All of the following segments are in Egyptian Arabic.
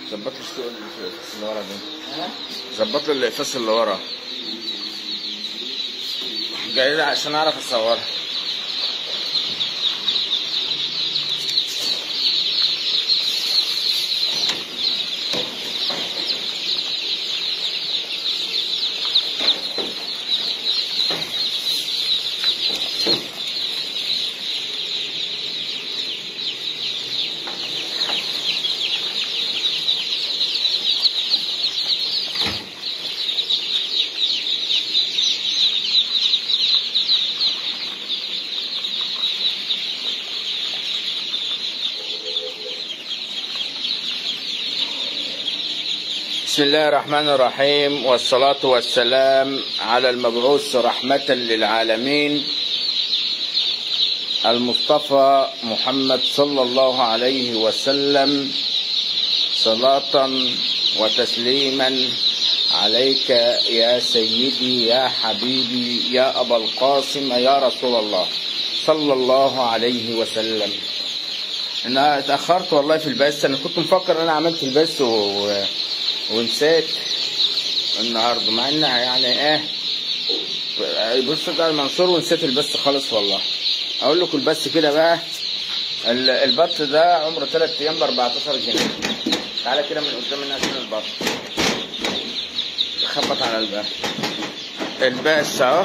ظبط لي السوق الفاس اللي ورا ده ها ظبط لي الاقفاص اللي ورا جاي لي عشان اعرف اصورها بسم الله الرحمن الرحيم والصلاة والسلام على المبعوث رحمة للعالمين المصطفى محمد صلى الله عليه وسلم صلاة وتسليما عليك يا سيدي يا حبيبي يا أبا القاسم يا رسول الله صلى الله عليه وسلم انا اتاخرت والله في البث انا كنت مفكر ان انا عملت البث و... ونسيت النهارده مع ان يعني ايه بص ده المنصور ونسيت البث خالص والله اقول لكم البث كده بقى ال- البط ده عمره 3 ايام ب 14 جنيه تعالى كده من قدام الناس من البط خبط على الباب البث اهو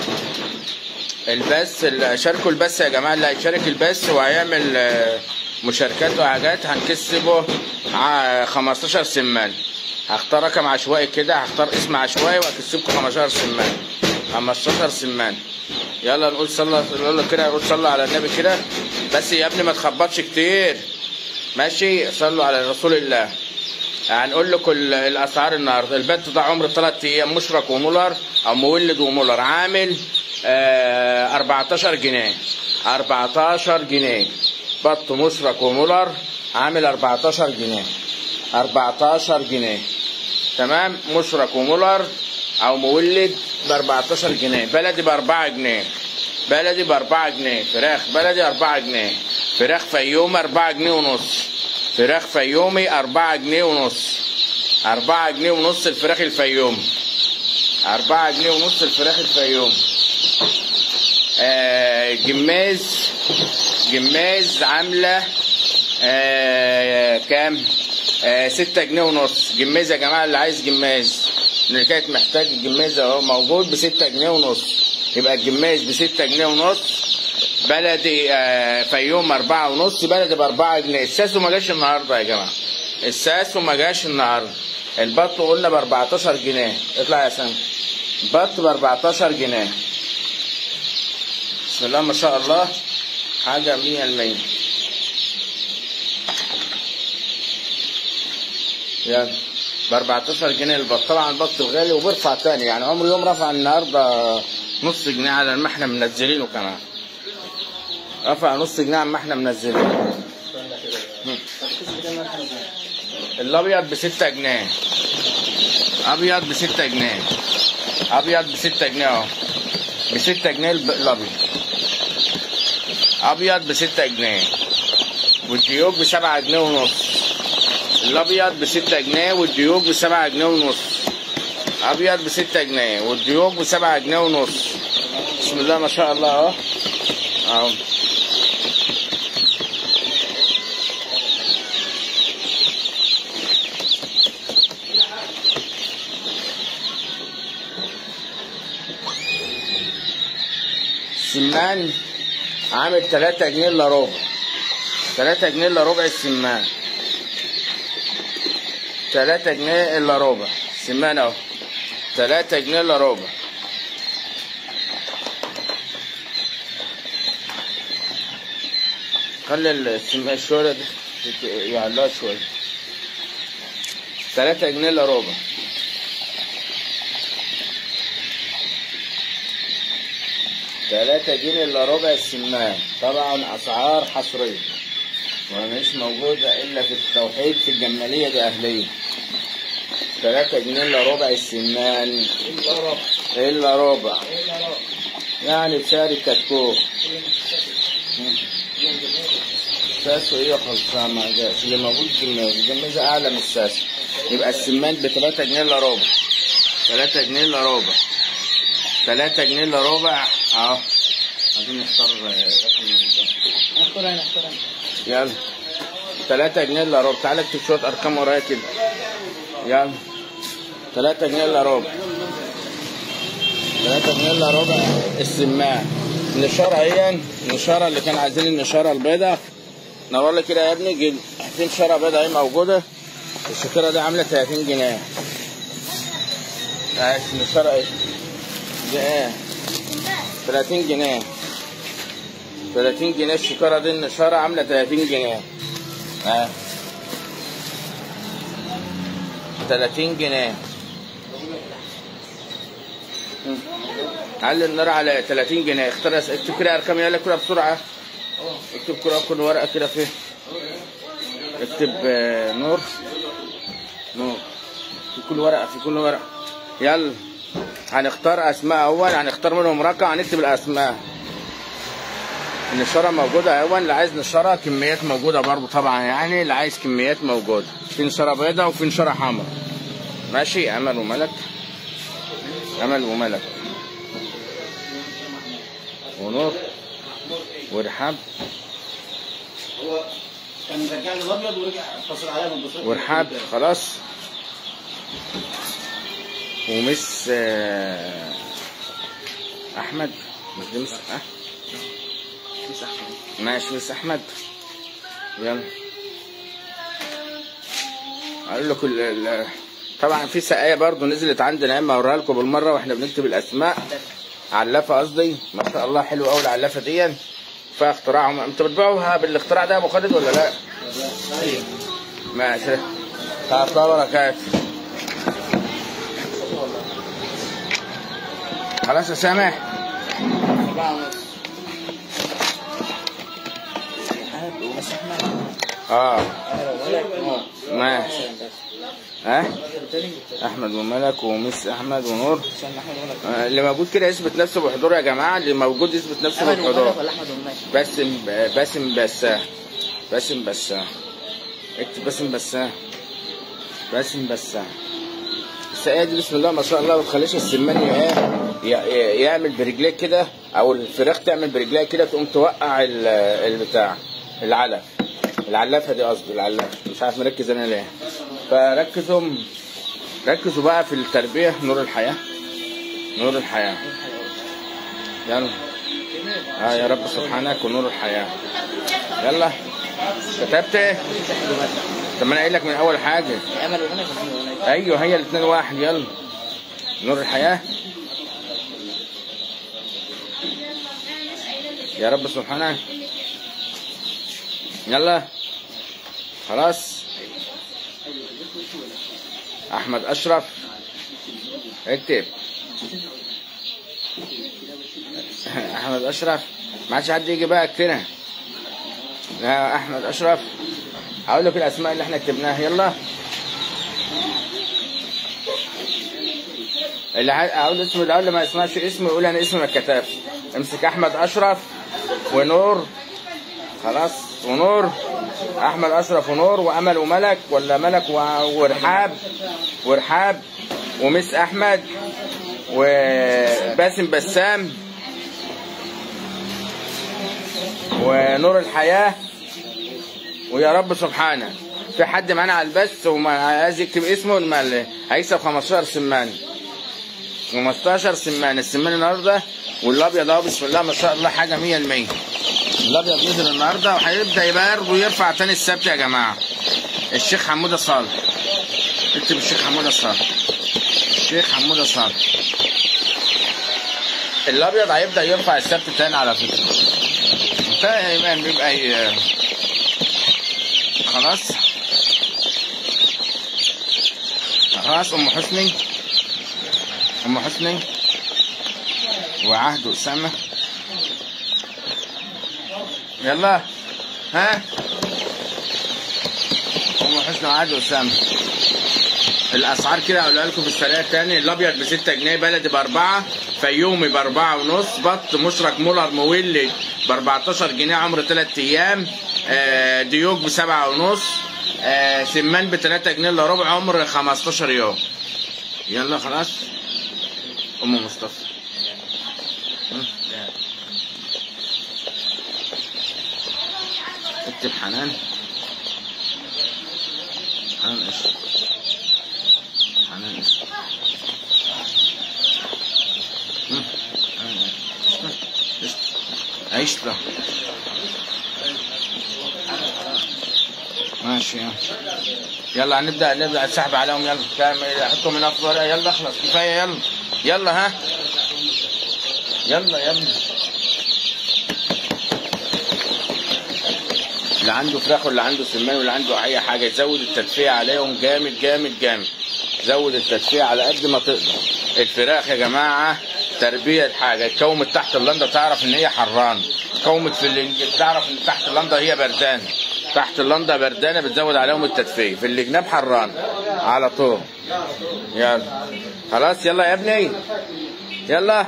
البث اللي شاركوا البث يا جماعه اللي هيشارك البث وهيعمل آه، مشاركات وحاجات هنكسبه ع- 15 سمان هختار رقم عشوائي كده هختار اسم عشوائي وهكسبكم 15 سمان 15 سمان يلا نقول صلى يلا كده نقول صلى على النبي كده بس يا ابني ما تخبطش كتير ماشي صلوا على رسول الله هنقول لكم ال- الاسعار النهارده البت ده عمر 3 ايام مشرك ومولر او مولد ومولر عامل آه 14 جنيه 14 جنيه بط مشرك ومولر عامل 14 جنيه 14 جنيه تمام مشرك ومولر او مولد ب 14 جنيه بلدي ب 4 جنيه بلدي ب 4 جنيه فراخ بلدي 4 جنيه فراخ فيومي 4 جنيه ونص فراخ فيومي 4 جنيه ونص 4 جنيه ونص الفراخ الفيومي 4 جنيه ونص الفراخ الفيومي آه جماز جماز عاملة آه كام؟ آه ستة جنيه ونص جماز يا جماعة اللي عايز جماز اللي كانت محتاج الجماز اهو موجود بستة جنيه ونص يبقى الجماز بستة جنيه ونص بلدي آه فيوم أربعة ونص بلدي بأربعة جنيه الساسو ما جاش النهاردة يا جماعة الساسو ما جاش النهاردة البط قلنا ب 14 جنيه اطلع يا سامي البط ب 14 جنيه بسم الله ما شاء الله حاجة مية المية يلا ب 14 جنيه البط طبعا البط غالي وبيرفع تاني يعني عمر يوم رفع النهارده نص جنيه على ما احنا منزلينه كمان رفع نص جنيه على ما احنا منزلينه الابيض ب 6 جنيه ابيض ب 6 جنيه ابيض ب 6 جنيه اهو ب 6 جنيه الب- الابيض ابيض ب 6 جنيه والديوك ب 7 جنيه ونص الابيض ب 6 جنيه والديوك ب 7 جنيه ونص ابيض ب 6 جنيه والديوك ب 7 جنيه ونص بسم الله ما شاء الله اهو اهو السمان عامل 3 جنيه الا ربع 3 جنيه الا ربع السمان 3 جنيه الا ربع سمان اهو 3 جنيه الا ربع خلي السمان الشورى دي تت- يعلقها شوية 3 جنيه الا ربع تلاتة جنيه الا ربع السمان طبعا اسعار حصرية ومش موجودة الا في التوحيد في الجمالية دي اهلية تلاتة جنيه الا ربع السمان الا ربع الا ربع الا ربع يعني بسعر الكتكوت الساس وايه خلصان ما جاش اللي موجود في الميزه اعلى من الساس يبقى السمان ب 3 جنيه الا ربع 3 جنيه الا ربع 3 جنيه الا ربع اهو عايزين نختار رقم من ده اختار انا اختار انا يلا 3 جنيه الا ربع تعالى اكتب شويه ارقام ورايا كده يلا 3 جنيه الا ربع 3 جنيه الا ربع السمان النشاره اهي النشاره اللي كان عايزين النشاره البيضاء نور لي كده يا ابني جيب في نشاره بيضاء اهي موجوده الشكاره دي عامله 30 جنيه اهي النشاره اهي دي ايه 30 جنيه 30 جنيه الشكاره دي النشاره عامله 30 جنيه اه 30 جنيه مم. علي النار على 30 جنيه اختار اكتب كده ارقام يلا كده بسرعه اكتب كده كل ورقه كده فيه اكتب آه، نور نور في كل ورقه في كل ورقه يلا هنختار اسماء اول هنختار منهم رقم هنكتب الاسماء النشاره موجوده اول اللي عايز نشاره كميات موجوده برضو طبعا يعني اللي عايز كميات موجوده في نشاره بيضاء وفي نشاره حمراء ماشي امل وملك امل وملك ونور ورحاب هو كان رجع لي الابيض ورجع اتصل عليا بالبصير ورحاب خلاص ومس آه، احمد مش دي مس أه؟ مش احمد ماشي مس احمد يلا اقول لكم ال- ال- طبعا في سقايه برضو نزلت عندنا اما اوريها لكم بالمره واحنا بنكتب الاسماء علافه قصدي ما شاء الله حلوه قوي العلافه دي فيها اختراعهم انتوا بتبيعوها بالاختراع ده يا ابو خالد ولا لا؟ طيب ماشي تعال بركات خلاص يا سامح أربعة ونص حاب ومس احمد اه ولا نور ماشي ها احمد وملك ومس احمد ونور عشان احمد ولا آه، اللي موجود كده يثبت نفسه بحضور يا جماعه اللي موجود يثبت نفسه احمد ولا بحضور ولا احمد وماشي باسم باسم بسام باسم بسام اكتب باسم بسام باسم بسام السقايه دي بسم الله ما شاء الله ما تخليش السمان ايه ي- ي- يعمل برجليه كده او الفراخ تعمل برجليه كده تقوم توقع ال- البتاع العلف العلافه دي قصدي العلافه مش عارف مركز انا ليه فركزوا ركزوا بقى في التربيه نور الحياه نور الحياه يلا اه يا رب سبحانك ونور الحياه يلا كتبت ايه؟ طب ما انا قايل لك من اول حاجه امل وملك ومحمد وملك ايوه هي الاثنين واحد يلا نور الحياه يا رب سبحانه يلا خلاص احمد اشرف اكتب احمد اشرف ما عادش حد يجي بقى اكتنا يا احمد اشرف هقول لك الاسماء اللي احنا كتبناها يلا اللي عاي- اقول اسمه الاول ما يسمعش اسمه يقول انا اسمي ما اتكتبش امسك احمد اشرف ونور خلاص ونور احمد اشرف ونور وامل وملك ولا ملك و- ورحاب ورحاب ومس احمد وباسم بسام ونور الحياه ويا رب سبحانه في حد معانا على البث وما عايز يكتب اسمه ما- هيكسب 15 سمان 15 سمان السمان النهارده والابيض اهو بسم الله ما شاء الله حاجه 100% الابيض نزل النهارده وهيبدا يبارد ويرفع تاني السبت يا جماعه الشيخ حموده صالح اكتب الشيخ حموده صالح الشيخ حموده صالح الابيض هيبدا يرفع السبت تاني على فكره انتهى يا ايمان بيبقى ي- خلاص خلاص ام حسني ام حسني وعهد اسامه يلا ها ام حسني وعهد اسامه الاسعار كده اقولها لكم في السريع تاني الابيض ب 6 جنيه بلدي باربعه فيومي باربعه ونص بط مشرك مولر مولي ب 14 جنيه عمر 3 ايام آه، ديوك بسبعة ونص آه، سمان ب 3 جنيه الا ربع عمر 15 يوم يلا خلاص ام مصطفى ها؟ اكتب حنان حنان اسم حنان اسم هم؟ حنان اسم اسم عيشت ماشي يلا يلا هنبدا نبدا السحب عليهم يلا تعمل- حطهم هنا في ورقه يلا اخلص كفايه يلا يلا ها يلا يا ابني اللي عنده فراخ واللي عنده سمان واللي عنده اي حاجه يزود التدفئه عليهم جامد جامد جامد زود التدفئه على قد ما تقدر الفراخ يا جماعه تربيه حاجه اتكومت تحت اللنده تعرف ان هي حران اتكومت في الانجيل تعرف ان تحت اللنده هي بردانه تحت اللنده بردانه بتزود عليهم التدفئه في الجناب حران على طول يلا خلاص يلا يا ابني يلا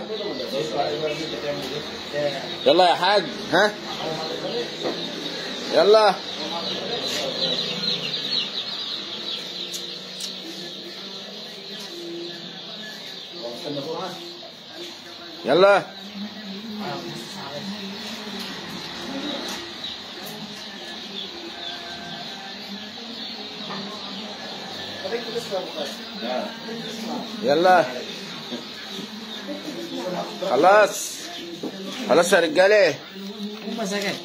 يلا يا حاج ها يلا يلا يلا خلاص خلاص يا رجاله مزاجك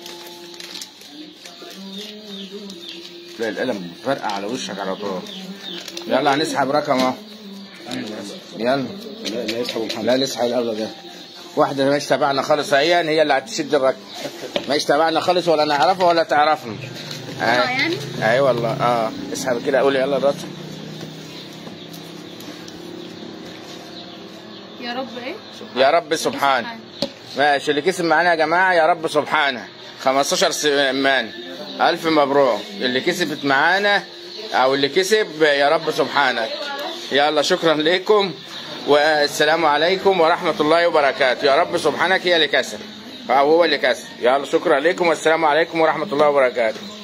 تلاقي القلم فرقع على وشك على طول يلا هنسحب رقم اهو يلا لا لا يسحبوا محمد لا نسحب الاول ده واحدة مش تبعنا خالص هي هي اللي هتشد الرقم مش تبعنا خالص ولا نعرفها ولا تعرفنا اه يعني اي والله اه اسحب كده قول يلا الرقم يا رب ايه يا رب سبحانه ماشي اللي كسب معانا يا جماعة يا رب سبحانه 15 سمان ألف مبروك اللي كسبت معانا أو اللي كسب يا رب سبحانك يلا شكرا لكم والسلام عليكم ورحمة الله وبركاته يا رب سبحانك هي اللي كسب أو هو اللي كسب يلا شكرا لكم والسلام عليكم ورحمة الله وبركاته